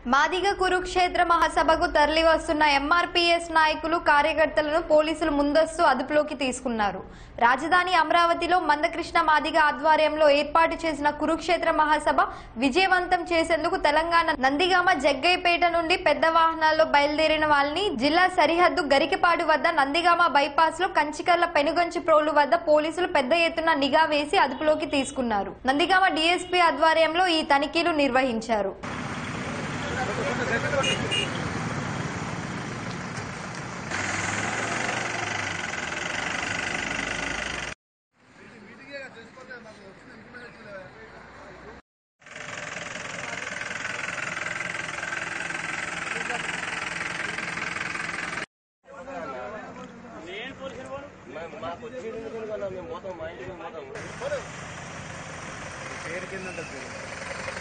మాదిగ కురుక్షేత్ర మహాసభకు తరలి వస్తున్న ఎంఆర్పీఎస్ నాయకులు కార్యకర్తలను పోలీసులు ముందస్తు అదుపులోకి తీసుకున్నారు రాజధాని అమరావతిలో మందకృష్ణ మాదిగ ఆధ్వర్యంలో ఏర్పాటు చేసిన కురుక్షేత్ర మహాసభ విజయవంతం చేసేందుకు తెలంగాణ నందిగామ జగ్గయ్యపేట నుండి పెద్ద వాహనాల్లో బయలుదేరిన వాళ్ళని జిల్లా సరిహద్దు గరికపాడు వద్ద నందిగామ బైపాస్ లో కంచికర్ల పెనుగంచి ప్రోలు వద్ద పోలీసులు పెద్ద ఎత్తున నిఘా వేసి అదుపులోకి తీసుకున్నారు నందిగామ డీఎస్పీ ఆధ్వర్యంలో ఈ తనిఖీలు నిర్వహించారు మేము మాకు వచ్చేది ఎందుకు కదా మేము పోతాం మా ఇంటికి పోతాం పేరు కింద ఉంటుంది పేరు